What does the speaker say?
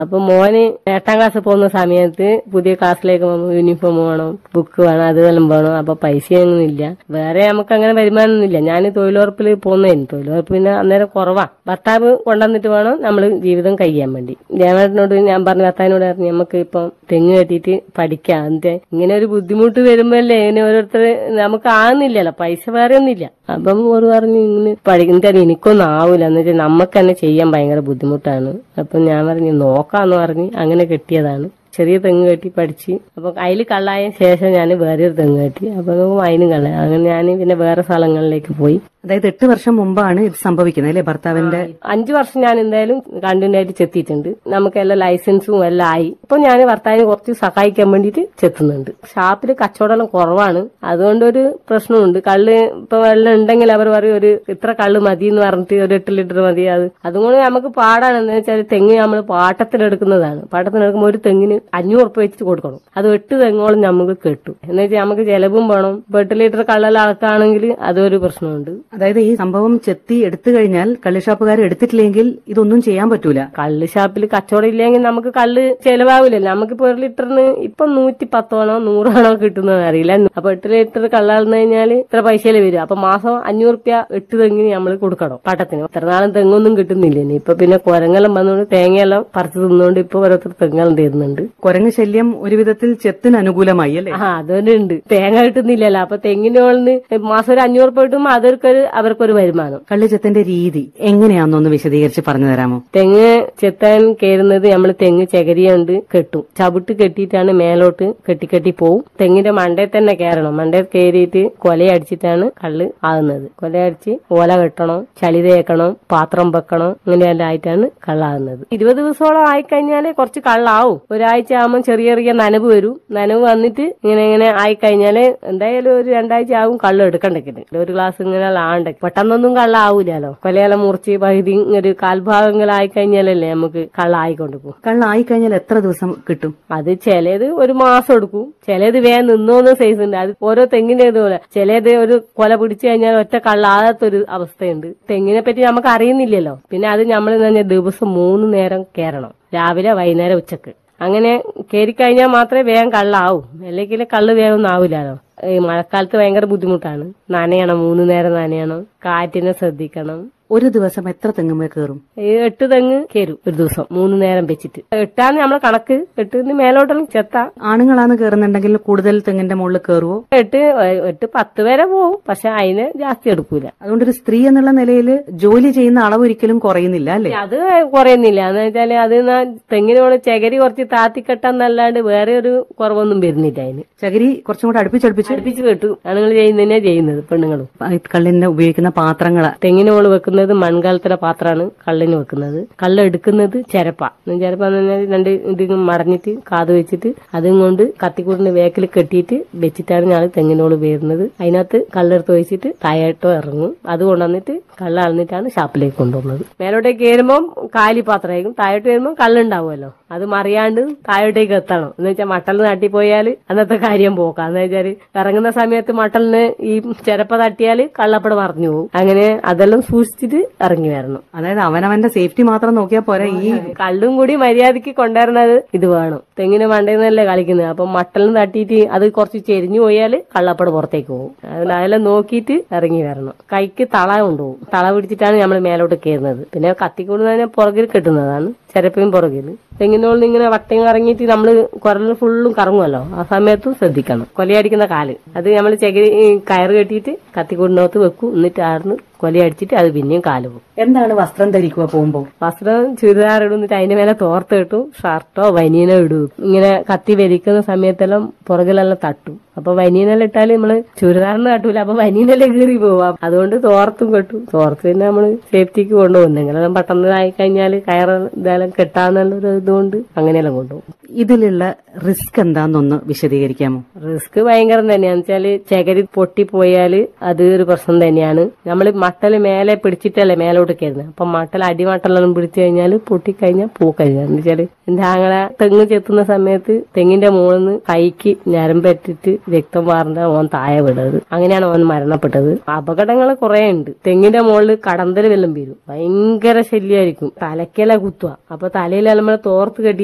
അപ്പൊ മോന് എട്ടാം ക്ലാസ് പോകുന്ന സമയത്ത് പുതിയ ക്ലാസ്സിലേക്ക് പോകുമ്പോൾ യൂണിഫോം വേണം ബുക്ക് വേണം അതെല്ലാം വേണം അപ്പൊ പൈസയൊന്നും ഇല്ല വേറെ നമുക്ക് അങ്ങനെ വരുമാനമൊന്നുമില്ല ഞാൻ തൊഴിലുറപ്പിൽ പോകുന്നതായിരുന്നു തൊഴിലുറപ്പ് പിന്നെ അന്നേരം കുറവാ ഭർത്താവ് കൊണ്ടുവന്നിട്ട് വേണം നമ്മൾ ജീവിതം കഴിയാൻ വേണ്ടി ദേവേട്ടനോട് ഞാൻ പറഞ്ഞ ഭർത്താവിനോട് പറഞ്ഞു നമുക്ക് ഇപ്പം തെങ്ങ് കെട്ടിയിട്ട് പഠിക്കാം എന്നിട്ട് ഇങ്ങനെ ഒരു ബുദ്ധിമുട്ട് വരുമ്പോഴല്ലേ ഇങ്ങനെ ഓരോരുത്തർ നമുക്ക് ആകുന്നില്ലല്ലോ പൈസ വേറെ ഒന്നുമില്ല അപ്പം ഒരു പറഞ്ഞു ഇങ്ങനെ പഠിക്കുന്നത് എനിക്കൊന്നും ആവൂല എന്ന് വെച്ചാൽ നമുക്ക് തന്നെ ചെയ്യാൻ ഭയങ്കര ബുദ്ധിമുട്ടാണ് അപ്പം ഞാൻ പറഞ്ഞു നോക്കാന്ന് പറഞ്ഞ് അങ്ങനെ കെട്ടിയതാണ് ചെറിയ തെങ്ങ് കെട്ടി പഠിച്ച് അപ്പൊ അതിൽ കള്ളായ ശേഷം ഞാൻ വേറൊരു തെങ്ങ് കെട്ടി അപ്പൊ നോക്കുമ്പോ അതിനും കള്ളായി അങ്ങനെ ഞാൻ പിന്നെ വേറെ സ്ഥലങ്ങളിലേക്ക് പോയി അതായത് എട്ട് വർഷം മുമ്പാണ് ഇത് സംഭവിക്കുന്നത് അല്ലെ ഭർത്താവിന്റെ അഞ്ചു വർഷം ഞാൻ എന്തായാലും കണ്ടിന്യൂ ആയിട്ട് ചെത്തിയിട്ടുണ്ട് നമുക്കെല്ലാം ലൈസൻസും എല്ലാം ആയി ഇപ്പൊ ഞാൻ ഭർത്താവിനെ കുറച്ച് സഹായിക്കാൻ വേണ്ടിയിട്ട് ചെത്തുന്നുണ്ട് ഷാപ്പിൽ കച്ചവടം കുറവാണ് അതുകൊണ്ട് ഒരു പ്രശ്നമുണ്ട് കള്ള് ഇപ്പൊ വെള്ളം ഉണ്ടെങ്കിൽ അവർ പറയും ഒരു ഇത്ര കള്ള് മതി എന്ന് പറഞ്ഞിട്ട് ഒരു എട്ട് ലിറ്റർ മതി അത് അതുകൊണ്ട് നമുക്ക് പാടാണ് എന്താ വെച്ചാൽ തെങ്ങ് നമ്മൾ പാട്ടത്തിനെടുക്കുന്നതാണ് പാട്ടത്തിനെടുക്കുമ്പോൾ ഒരു തെങ്ങിന് അഞ്ഞൂറ് ഉറുപ്പ വെച്ചിട്ട് കൊടുക്കണം അത് എട്ട് തെങ്ങോളം നമുക്ക് കെട്ടും എന്ന് വെച്ചാൽ നമുക്ക് ചെലവും വേണം ഇപ്പൊ എട്ട് ലിറ്റർ കള്ളെല്ലാം അളക്കാണെങ്കിൽ അതൊരു പ്രശ്നമുണ്ട് അതായത് ഈ സംഭവം ചെത്തി എടുത്തു കഴിഞ്ഞാൽ കള്ളിഷാപ്പുകാർ എടുത്തിട്ടില്ലെങ്കിൽ ഇതൊന്നും ചെയ്യാൻ പറ്റൂല കള്ള് ഷാപ്പിൽ കച്ചവടം ഇല്ലെങ്കിൽ നമുക്ക് കള്ള് ചെലവാകില്ലല്ലോ നമുക്കിപ്പോ ഒരു ലിറ്ററിന് ഇപ്പൊ നൂറ്റി പത്തോണോ നൂറാണോ കിട്ടുന്നത് അറിയില്ല അപ്പൊ എട്ട് ലിറ്റർ കള്ളാന്ന് കഴിഞ്ഞാൽ ഇത്ര പൈസയില് വരും അപ്പൊ മാസം അഞ്ഞൂറ് റുപ്യ എട്ട് തെങ്ങിന് നമ്മൾ കൊടുക്കണം പാട്ടത്തിന് ഇത്ര നാളും തെങ്ങൊന്നും കിട്ടുന്നില്ല ഇനി ഇപ്പൊ പിന്നെ കുരങ്ങെല്ലാം വന്നുകൊണ്ട് തേങ്ങയെല്ലാം പറിച്ചു തിന്നുകൊണ്ട് ഇപ്പൊ ഓരോരുത്തർ തെങ്ങെല്ലാം തരുന്നുണ്ട് കുരങ്ങ് ശല്യം ഒരു വിധത്തിൽ ചെത്തിന് അനുകൂലമായി അല്ലേ ആ അതുകൊണ്ട് തേങ്ങ കിട്ടുന്നില്ലല്ലോ അപ്പൊ തെങ്ങിനോളിന് മാസം ഒരു അഞ്ഞൂറ് രൂപ കിട്ടുമ്പോ അതൊരു അവർക്കൊരു വരുമാനം കള്ള് ചെത്തിന്റെ രീതി എങ്ങനെയാണെന്നൊന്ന് വിശദീകരിച്ച് പറഞ്ഞു തരാമോ തെങ്ങ് ചെത്താൻ കയറുന്നത് നമ്മൾ തെങ്ങ് ചകരിയുണ്ട് കെട്ടും ചവിട്ട് കെട്ടിയിട്ടാണ് മേലോട്ട് കെട്ടി കെട്ടി പോവും തെങ്ങിന്റെ മണ്ടയിൽ തന്നെ കയറണം മണ്ടയിൽ കയറിയിട്ട് കൊലയടിച്ചിട്ടാണ് കള്ള് ആകുന്നത് കൊലയടിച്ച് ഓല കെട്ടണം ചളി തേക്കണം പാത്രം വെക്കണം അങ്ങനെയെല്ലാം ആയിട്ടാണ് കള്ളാകുന്നത് ഇരുപത് ദിവസത്തോളം ആയിക്കഴിഞ്ഞാല് കുറച്ച് കള്ളാവും ഒരാഴ്ച ആകുമ്പോൾ ചെറിയ ചെറിയ നനവ് വരും നനവ് വന്നിട്ട് ഇങ്ങനെ ഇങ്ങനെ ആയിക്കഴിഞ്ഞാല് എന്തായാലും ഒരു രണ്ടാഴ്ച ആവും കള്ള് എടുക്കണ്ടെങ്കിൽ ഒരു ഗ്ലാസ് ഇങ്ങനെ ആണ്ട് പെട്ടെന്നൊന്നും കള്ളാവൂലല്ലോ കൊലയെല്ലാം മുറിച്ച് പകുതി ഒരു കാൽഭാഗങ്ങളായി കഴിഞ്ഞാലല്ലേ നമുക്ക് കള്ളായിക്കൊണ്ട് പോകും കള്ളായി കഴിഞ്ഞാൽ എത്ര ദിവസം കിട്ടും അത് ചിലത് ഒരു മാസം എടുക്കും ചിലത് വേഗം നിന്നോന്ന് സൈസ് ഉണ്ട് അത് ഓരോ തെങ്ങിന്റെ ഇതുപോലെ ചിലത് ഒരു കൊല പിടിച്ചു കഴിഞ്ഞാൽ ഒറ്റ കള്ളാകാത്തൊരു അവസ്ഥയുണ്ട് തെങ്ങിനെ പറ്റി നമുക്ക് അറിയുന്നില്ലല്ലോ പിന്നെ അത് നമ്മൾ തന്നെ ദിവസം മൂന്ന് നേരം കയറണം രാവിലെ വൈകുന്നേരം ഉച്ചക്ക് അങ്ങനെ കയറിക്കഴിഞ്ഞാൽ മാത്രമേ വേഗം കള്ളാവും അല്ലെങ്കിൽ കള്ള് വേഗം ഒന്നും ആവില്ലല്ലോ ഈ മഴക്കാലത്ത് ഭയങ്കര ബുദ്ധിമുട്ടാണ് നനയണം മൂന്ന് നേരം നനയണം കാറ്റിനെ ശ്രദ്ധിക്കണം ഒരു ദിവസം എത്ര തെങ്ങുമേ കയറും ഈ എട്ട് തെങ്ങ് കയറും ഒരു ദിവസം മൂന്ന് നേരം വെച്ചിട്ട് എട്ടാന്ന് നമ്മളെ കണക്ക് എട്ടിന് മേലോട്ടെല്ലാം ചെത്താ ആണുങ്ങളാണ് കയറുന്നുണ്ടെങ്കിൽ കൂടുതൽ തെങ്ങിന്റെ മുകളിൽ കയറുവോ എട്ട് എട്ട് പത്ത് വരെ പോവും പക്ഷെ അതിന് ജാസ്തി എടുക്കൂല അതുകൊണ്ട് ഒരു സ്ത്രീ എന്നുള്ള നിലയിൽ ജോലി ചെയ്യുന്ന അളവ് ഒരിക്കലും കുറയുന്നില്ല അല്ലേ അത് കുറയുന്നില്ല എന്ന് വെച്ചാല് അത് ന- തെങ്ങിനോട് ചകിരി കുറച്ച് താത്തിക്കെട്ടാന്നല്ലാണ്ട് വേറെ ഒരു കുറവൊന്നും വരുന്നില്ല അതിന് ചകിരി കുറച്ചും കൂടെ അടുപ്പിച്ചടുപ്പിച്ച് അടുപ്പിച്ച് കെട്ടു ആണുങ്ങൾ ചെയ്യുന്നതന്നെ ചെയ്യുന്നത് പെണ്ണുങ്ങളും കള്ളിന്റെ ഉപയോഗിക്കുന്ന പാത്രങ്ങൾ തെങ്ങിനോട് വെക്കുന്നത് മൺകാലത്തിലെ പാത്രമാണ് കള്ളിന് വെക്കുന്നത് കള്ള് എടുക്കുന്നത് ചിരപ്പ ചിരപ്പ എന്ന് പറഞ്ഞാൽ രണ്ട് ഇത് മടഞ്ഞിട്ട് കാത് വെച്ചിട്ട് അതും കൊണ്ട് കത്തിക്കൂടിന് വേക്കിൽ കെട്ടിയിട്ട് വെച്ചിട്ടാണ് ഞാൻ തെങ്ങിനോട് വേറുന്നത് അതിനകത്ത് കള്ളെടുത്ത് വെച്ചിട്ട് താഴോട്ടോ ഇറങ്ങും അത് കൊണ്ടുവന്നിട്ട് കള്ള അളന്നിട്ടാണ് ഷാപ്പിലേക്ക് കൊണ്ടുപോകുന്നത് മേലോട്ടേക്ക് കയറുമ്പോൾ കാലി പാത്രമായിരിക്കും താഴോട്ട് വരുമ്പോൾ കള്ളുണ്ടാവുമല്ലോ അത് മറിയാണ്ട് താഴോട്ടേക്ക് എത്തണം എന്ന് വെച്ചാൽ മട്ടൽ തട്ടി പോയാൽ അന്നത്തെ കാര്യം പോക്കാം എന്ന് വെച്ചാൽ ഇറങ്ങുന്ന സമയത്ത് മട്ടലിന് ഈ ചിരപ്പ തട്ടിയാൽ കള്ളപ്പട മറിഞ്ഞു പോകും അങ്ങനെ അതെല്ലാം സൂക്ഷിച്ചിട്ട് ഇറങ്ങി വരണം അതായത് അവനവന്റെ സേഫ്റ്റി മാത്രം നോക്കിയാൽ പോരാ ഈ കള്ളും കൂടി മര്യാദക്ക് കൊണ്ടുവരുന്നത് ഇത് വേണം തെങ്ങിന് മണ്ടേന്നല്ലേ കളിക്കുന്നത് അപ്പൊ മട്ടലും തട്ടിയിട്ട് അത് കുറച്ച് ചെരിഞ്ഞു പോയാൽ കള്ളപ്പട പുറത്തേക്ക് പോകും അതുകൊണ്ട് അതെല്ലാം നോക്കിയിട്ട് ഇറങ്ങി വരണം കൈക്ക് തള കൊണ്ടുപോകും തള പിടിച്ചിട്ടാണ് നമ്മൾ മേലോട്ട് കയറുന്നത് പിന്നെ കത്തിക്കൊണ്ട് പുറകിൽ കെട്ടുന്നതാണ് ചിരപ്പയും പുറകിൽ തെങ്ങിനോളിൽ ഇങ്ങനെ വട്ടം കറങ്ങിയിട്ട് നമ്മൾ കുരലിൽ ഫുള്ളും കറങ്ങുമല്ലോ ആ സമയത്തും ശ്രദ്ധിക്കണം കൊലയടിക്കുന്ന കാല് അത് നമ്മൾ ചകിരി ഈ കയറ് കെട്ടിയിട്ട് കത്തിക്കൊണ്ടിനകത്ത് വെക്കും എന്നിട്ട് ആർന്ന് കൊലയടിച്ചിട്ട് അത് പിന്നെയും കാല് പോകും എന്താണ് വസ്ത്രം ധരിക്കുക പോകുമ്പോൾ വസ്ത്രം ചുരിദാർ ഇടും എന്നിട്ട് അതിന്റെ മേലെ തോർത്ത് കിട്ടും ഷർട്ടോ വനീനോ ഇടും ഇങ്ങനെ കത്തി വലിക്കുന്ന സമയത്തെല്ലാം പുറകിലെല്ലാം തട്ടും അപ്പൊ വനീനെല്ലാം ഇട്ടാല് നമ്മള് ചുരിദാറിന് തട്ടൂല അപ്പൊ വനീനെല്ലാം കീറി പോവാം അതുകൊണ്ട് തോർത്തും കെട്ടും തോർത്ത് പിന്നെ നമ്മള് സേഫ്റ്റിക്ക് കൊണ്ടുപോകും എന്തെങ്കിലും പെട്ടെന്ന് ആയി കഴിഞ്ഞാല് കയറ് ഇതെല്ലാം കെട്ടാന്നുള്ളൊരു ഇതുകൊണ്ട് അങ്ങനെയെല്ലാം കൊണ്ടുപോകും ഇതിലുള്ള റിസ്ക് എന്താണെന്നൊന്ന് വിശദീകരിക്കാമോ റിസ്ക് ഭയങ്കരം തന്നെയാന്ന് വെച്ചാല് ചകരി പൊട്ടിപ്പോയാല് അത് ഒരു പ്രശ്നം തന്നെയാണ് നമ്മൾ മട്ടല് മേലെ പിടിച്ചിട്ടല്ലേ മേലോട്ട് കയറുന്നത് അപ്പൊ മട്ടൽ അടിമട്ടലെല്ലാം പിടിച്ചു കഴിഞ്ഞാൽ പൊട്ടിക്കഴിഞ്ഞാൽ പൂക്കഴിഞ്ഞാൽ എന്ന് വെച്ചാല് എന്റെ ആങ്ങളെ തെങ്ങ് ചെത്തുന്ന സമയത്ത് തെങ്ങിന്റെ മുകളിൽ നിന്ന് കൈക്ക് ഞരമ്പറ്റിട്ട് രക്തം വാർന്ന ഓൻ താഴെ വിടത് അങ്ങനെയാണ് ഓൻ മരണപ്പെട്ടത് അപകടങ്ങൾ കുറെ ഉണ്ട് തെങ്ങിന്റെ മുകളിൽ കടന്തൽ വെല്ലം വരും ഭയങ്കര ശല്യമായിരിക്കും തലക്കല കുത്തുക അപ്പൊ തലയിൽ നമ്മൾ തോർത്ത് കെട്ടി